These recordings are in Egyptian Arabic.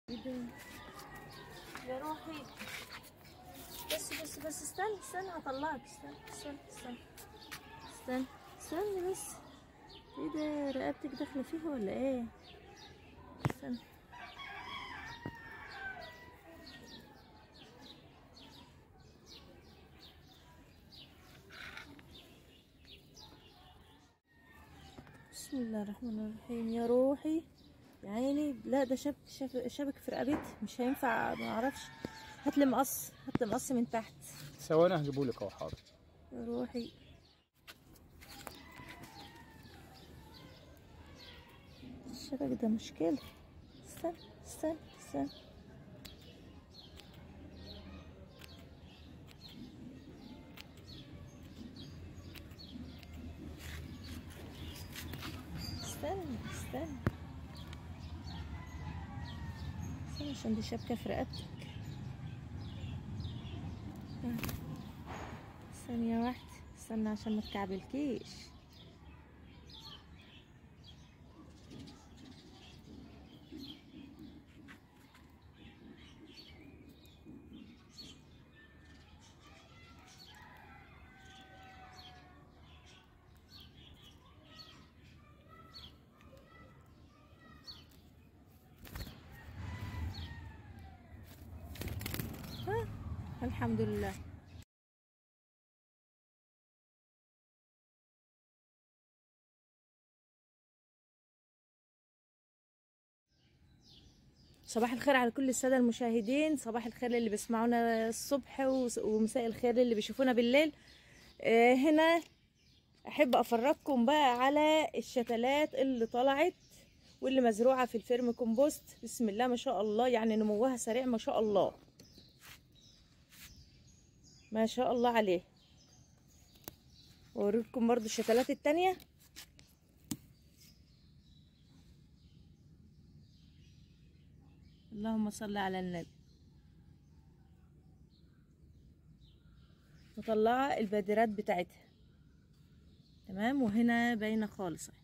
يا روحي بس بس بس استنى استنى هطلعك استنى استنى استنى استنى استنى بس ايه ده رقبتك داخله فيها ولا ايه استنى بسم الله الرحمن الرحيم يا روحي يا عيني لا ده شبك شبك, شبك في رقبتي مش هينفع ما اعرفش هات لي مقص هات لي مقص من تحت ثواني هجيبه لك اهو حاضر يا روحي الشبك ده مشكلة استنى استنى استنى استنى استنى استنى عشان دي شبكة في رقبتك آه. ثانية واحدة استنى عشان ما تكعبلكيش ها الحمد لله صباح الخير على كل السادة المشاهدين صباح الخير اللي بيسمعونا الصبح وس- ومساء الخير اللي بيشوفونا بالليل آه، هنا احب افرجكم بقى على الشتلات اللي طلعت واللي مزروعة في الفيرم كومبوست بسم الله ما شاء الله يعني نموها سريع ما شاء الله ما شاء الله عليه واوريكم برضو الشتلات التانية اللهم صل على النبي مطلعة البادرات بتاعتها تمام وهنا باينة خالص اهي.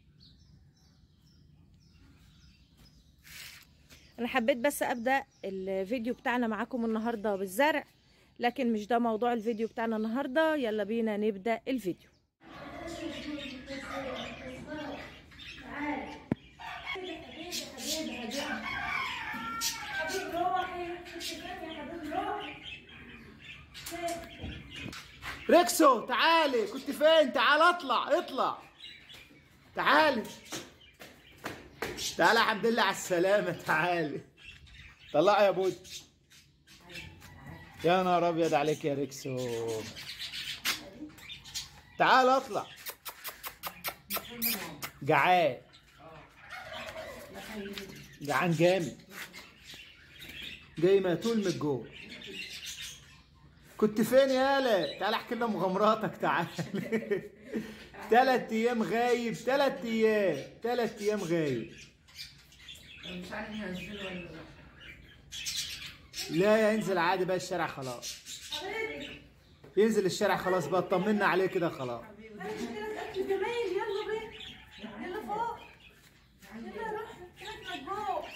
انا حبيت بس ابدا الفيديو بتاعنا معاكم النهارده بالزرع لكن مش ده موضوع الفيديو بتاعنا النهارده يلا بينا نبدا الفيديو ريكسو تعالي كنت فين تعال اطلع اطلع تعالي تعالى الحمد لله على السلامة تعالي طلع يا بود يا نهار ابيض عليك يا ريكسو تعال اطلع جعان جعان جامد جاي مقتول من الجوع كنت فين يالا تعال احكي لنا مغامراتك تعال تلات ايام غايب تلات ايام تلات ايام غايب مش عارف ينزلوا ولا لا لا ينزل عادي بقى الشارع خلاص ينزل الشارع خلاص بقى اطمنا عليه كده خلاص اكل جمايل يلا بينا يلا فوق يلا روح اكلك جوه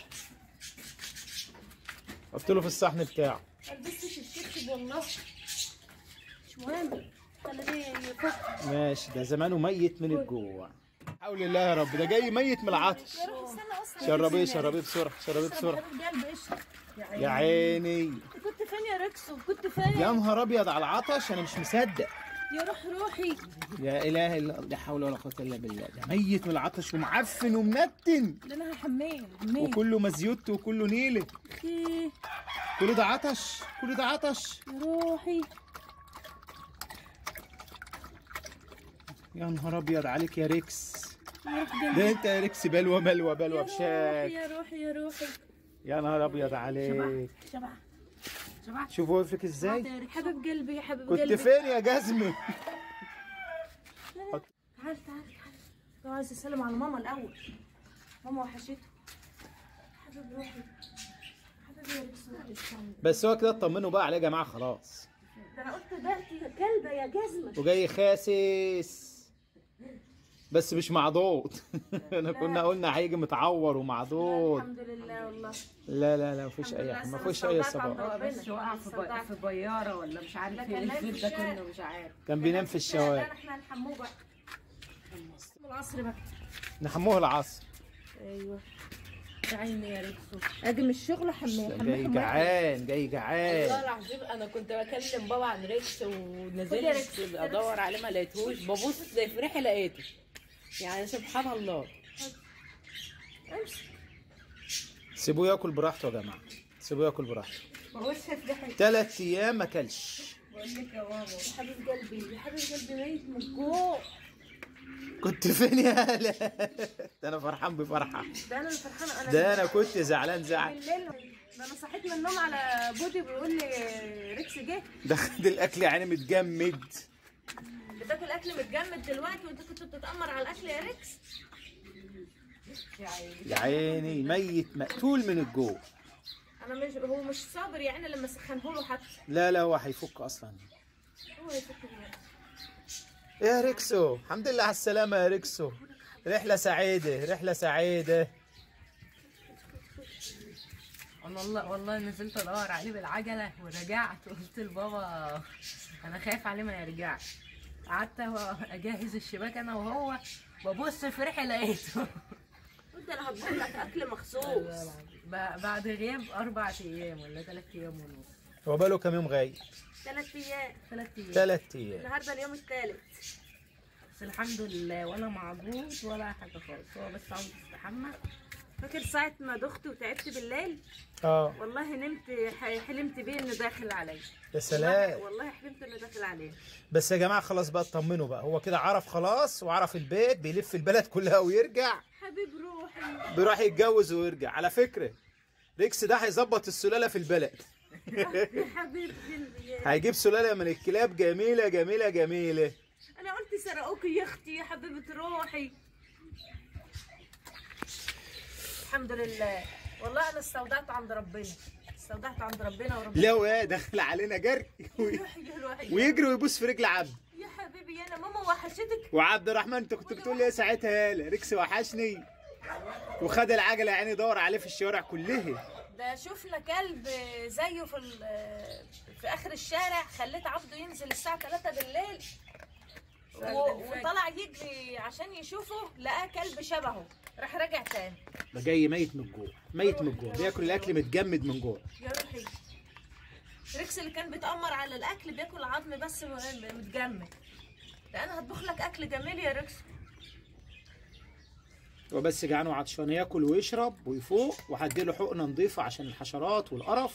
حط له في الصحن بتاعه البسش الشبشب والله مش مهم خليه يفك ماشي ده زمانه ميت من الجوع حول الله يا رب ده جاي ميت من العطش يا روح استنى اصلا شربيه شربيه بسرعه شربيه بسرعه حبيب قلبي اشرب يا عيني كنت فين يا ركسو كنت فين يا نهار ابيض على العطش انا مش مصدق يا روح روحي يا اله الا الله لا حول ولا قوه الا بالله ده ميت من العطش ومعفن ومنتن ده انا هحميه حميه وكله مزيوت وكله نيله ايه كل ده عطش كل ده عطش يا روحي يا نهار ابيض عليك يا ريكس يا روح جنبي ده انت يا ريكس بلوه بلوه بلوه يا روحي بشاك يا روحي يا روحي يا نهار ابيض عليك شبع شبعت شوف وقفك ازاي حبيب قلبي يا حبيب كنت قلبي فين يا جزمه تعال تعال تعال لو عايز اسلم على ماما الاول ماما وحشته حبيب روحي حبيبي يا ركسو بس هو كده اطمنوا بقى عليه يا جماعه خلاص ده انا قلت ده كلبه يا جزمه وجاي خاسس بس مش معضوض انا كنا قلنا هيجي متعور ومعضوض الحمد لله والله لا لا لا مفيش الحمد اي لله، حاجه ما أصل فيش أنا اي استودعت صباح عند هو بس وقع في, صدعت. ب... في بياره ولا مش عارف لكن ايه نايم في الفيل ده الشارع. كله مش عارف كان بينام في لا الشوارع احنا هنحموه بقى العصر بقى نحموه العصر ايوه يا عيني يا ريكسو اجي من الشغل حميه جاي حميه جعان جاي والله جعان العظيم انا كنت بكلم بابا عن ريكس خد يا ونزلت ريكس. ادور عليه ما لقيتهوش ببص زي في ريحي لقيته يعني سبحان الله امسك سيبوه ياكل براحته يا جماعه سيبوه ياكل براحته بقول شايف ده حاجه ثلاث ايام ما اكلش بقول لك يا بابا يا حبيب قلبي يا حبيب قلبي ميت من الجوع كنت فين يا هلا ده انا فرحان بفرحه ده انا اللي فرحانه انا ده انا كنت زعلان زعل بالليل ده انا صحيت من النوم على بودي بيقول لي ريكس جه ده خد الاكل يعني متجمد بتاكل اكل متجمد دلوقتي وانت كنت بتتامر على الاكل يا ريكس يا عيني يا عيني ميت مقتول من الجوع انا مش هو مش صابر يعني لما سخنه له حتى لا لا هو هيفك اصلا هو يفك دماغه. يا ريكسو الحمد لله على السلامة يا ريكسو رحلة سعيدة رحلة سعيدة انا والله والله نزلت ادور عليه بالعجله ورجعت قلت لبابا انا خايف عليه ما يرجعش قعدت اجهز الشباك انا وهو ببص في ريحي لقيته قلت انا هطبخ لك اكل مخصوص ب- بعد غياب اربع ايام ولا ثلاث ايام ونص هو بقاله كام يوم غايب ثلاث ايام ثلاث ايام ثلاث ايام النهارده اليوم الثالث بس الحمد لله ولا معضوض ولا حاجه خالص هو بس عاوز يستحمى فاكر ساعة ما دخت وتعبت بالليل اه والله نمت ح- حلمت بيه انه داخل عليا يا والله, سلام والله حلمت انه داخل عليا بس يا جماعة خلاص بقى اطمنوا بقى هو كده عرف خلاص وعرف البيت بيلف البلد كلها ويرجع حبيب روحي بيروح يتجوز ويرجع على فكرة ريكس ده هيظبط السلالة في البلد يا حبيب قلبي يا- هيجيب سلالة من الكلاب جميلة جميلة جميلة انا قلت سرقوكي يا اختي يا حبيبة روحي الحمد لله والله انا استودعت عند ربنا استودعت عند ربنا وربنا لو ايه دخل علينا جري وي- روحي يا روحي ويجري ويبوس في رجل عبد يا حبيبي انا ماما وحشتك وعبد الرحمن انت كنت بتقول لي ايه ساعتها يالا ريكس وحشني وخد العجله يعني دور عليه في الشوارع كلها ده شفنا كلب زيه في ال- في اخر الشارع خليت عبده ينزل الساعه 3 بالليل و- وطلع يجري عشان يشوفه لقاه كلب شبهه راح راجع تاني ده جاي ميت من الجوع ميت من الجوع بياكل الاكل متجمد من جوع يا روحي ريكس اللي كان بيتأمر على الاكل بياكل عظم بس م- متجمد ده انا هطبخ لك اكل جميل يا ريكس هو بس جعان وعطشان ياكل ويشرب ويفوق وهديله حقنه نظيفه عشان الحشرات والقرف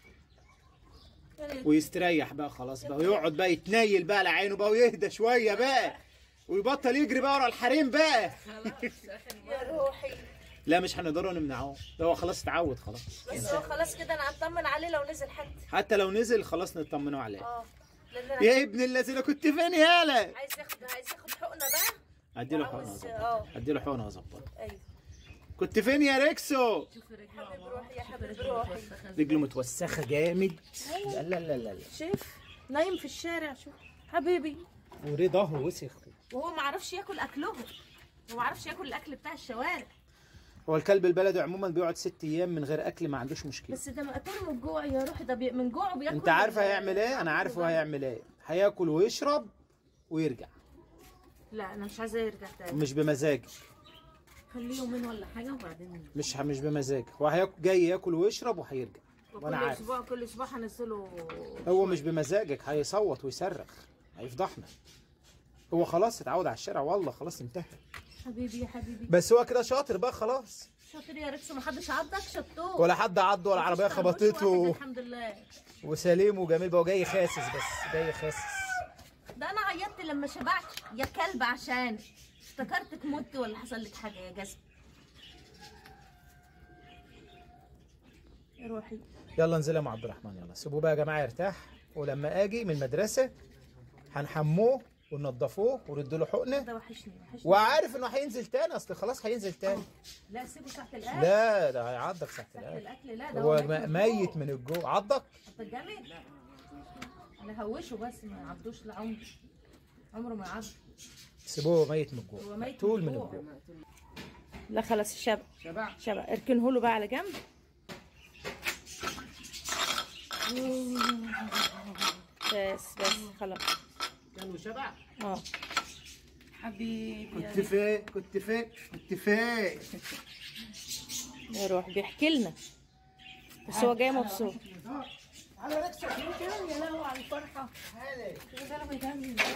ويستريح بقى خلاص بقى ويقعد بقى يتنيل بقى على عينه بقى ويهدى شويه بقى ويبطل يجري بقى ورا الحريم بقى يا روحي لا مش هنقدروا نمنعوه ده هو خلاص اتعود خلاص بس هو خلاص كده انا هطمن عليه لو نزل حد حتى لو نزل خلاص نطمنوا عليه اه لان أنا يا ابن الذين كنت فين يالا عايز ياخد عايز ياخد حقنه بقى اديله حقنه وعاوز- واظبطه اه اديله حقنه واظبطه ايوه كنت فين يا ريكسو حبيب روحي يا حبيب روحي رجله متوسخه جامد لا لا لا لا, لا. شايف نايم في الشارع شوف حبيبي وريه ظهره وسخ وهو ما عرفش ياكل اكلهم هو ما عرفش ياكل الاكل بتاع الشوارع هو الكلب البلدي عموما بيقعد ست ايام من غير اكل ما عندوش مشكله بس ده مقتول من الجوع يا روحي ده بي... من جوعه بياكل انت عارف ال- هيعمل ايه انا عارف هو هيعمل ايه هياكل ويشرب ويرجع لا انا مش عايزاه يرجع تاني مش بمزاجك خليه يومين ولا حاجه وبعدين مش مش بمزاجك هو هياك- جاي ياكل ويشرب وهيرجع وانا كل عارف اسبوع كل اسبوع هنزله هو مش بمزاجك هيصوت ويصرخ هيفضحنا هو خلاص اتعود على الشارع والله خلاص انتهى حبيبي يا حبيبي بس هو كده شاطر بقى خلاص شاطر يا ريكس ما حدش عضك شطور ولا حد عضه ولا العربيه مفيش تربوش خبطته واحد الحمد لله وسليم وجميل بقى وجاي خاسس بس جاي خاسس ده انا عيطت لما شبعت يا كلب عشان افتكرتك مت ولا حصل لك حاجه يا جزم يا روحي يلا انزل يا ام عبد الرحمن يلا سيبوه بقى يا جماعه يرتاح ولما اجي من المدرسه هنحموه وننضفوه وندوا له حقنه ده وحشني وحشني وعارف انه هينزل تاني اصل خلاص هينزل تاني لا سيبه تحت الاكل لا ده هيعضك ساعه تحت الاكل الاكل لا ده هو ميت م- من ميت الجوع. من الجوع عضك انت جامد انا هوشه بس ما يعضوش لعمر عمره ما يعض سيبوه ميت من هو الجوع ميت طول من من الجوع. الجوع لا خلاص الشبع شبع شبع اركنه له بقى على جنب بس بس خلاص كانوا شبع اه حبيبي كنت فين كنت فين كنت فين يروح بيحكي لنا بس هو جاي مبسوط على ركسة يا لهوي على الفرحة يا ده بيتعمل ازاي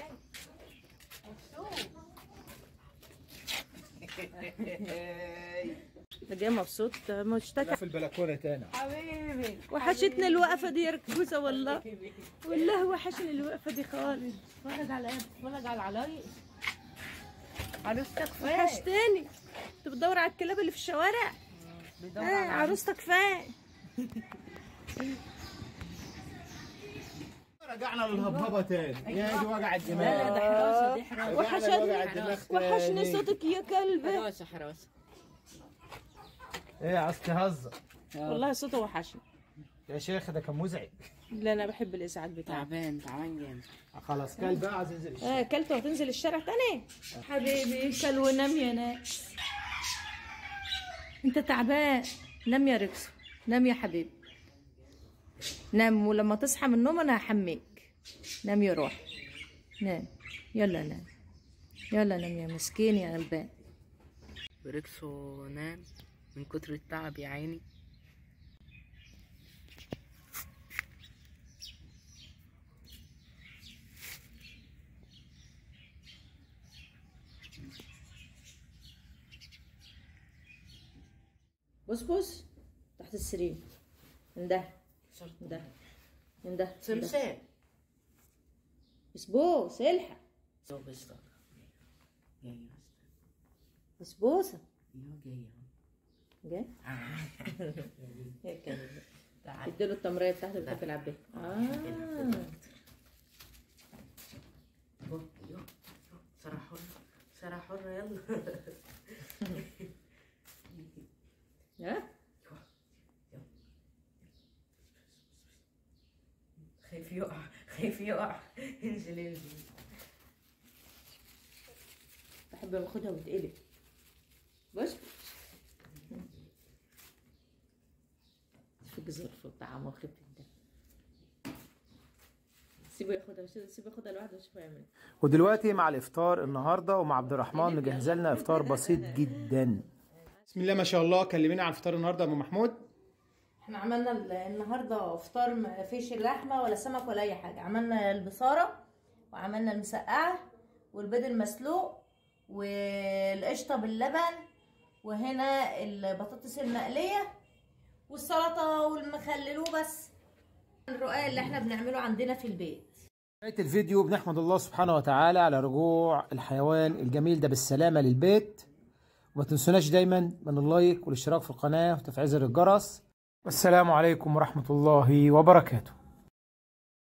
ده جاي مبسوط ده مشتكى في البلكونه تاني حبيبي وحشتنا الوقفه دي يا ركوزه والله والله وحشني الوقفه دي خالص اتفرج على ايه اتفرج على العلايق عروستك فين وحشتني انت بتدور على الكلاب اللي في الشوارع بيدور آه على عروستك فين رجعنا للهبهبه تاني يا دي وجع لا لا الدماغ ده حراسة دي حراسة رجعنا لوجع الدماغ وحشني تاني. صوتك يا كلبه حراسة حراسة ايه عايز تهزر والله صوته وحشني يا شيخ ده كان مزعج لا انا بحب الازعاج بتاعه تعبان تعبان جامد خلاص كلب بقى عايز ينزل الشارع. اه كلت وهتنزل الشارع تاني حبيبي كل ونام يا ناس انت تعبان نام يا ركس نام يا حبيبي نام ولما تصحى من النوم انا هحميك نام يا روح نام يلا نام يلا نام يا مسكين يا غلبان ريكسو نام من كتر التعب يا عيني بص بص تحت السرير من ده من ده من ده سمسام بسبوس الحق هو بس جاي بس بسبوسه ايوه جاي جاي اهو هيك تعال اديله التمريه بتاعته اللي بتحب يلعب بيها اه اهو ايوه سرح حرة سرح حرة يلا ها خايف يقع خايف يقع انزل انزل بحب باخدها وتقلب بص في الظرف والطعام وخفة ده سيبه ياخدها سيبه ياخدها لوحده وشوفه يعمل إيه. ودلوقتي مع الافطار النهارده ومع عبد الرحمن مجهز لنا افطار بسيط جدا بسم الله ما شاء الله كلمينا عن الفطار النهارده يا ام محمود احنا عملنا ال- النهارده افطار ما فيش اللحمه ولا سمك ولا اي حاجه عملنا البصاره وعملنا المسقعه والبيض المسلوق والقشطه باللبن وهنا البطاطس المقليه والسلطه والمخلل وبس الرقاق اللي احنا بنعمله عندنا في البيت نهاية الفيديو بنحمد الله سبحانه وتعالى على رجوع الحيوان الجميل ده بالسلامة للبيت وما تنسوناش دايما من اللايك والاشتراك في القناة وتفعيل زر الجرس والسلام عليكم ورحمة الله وبركاته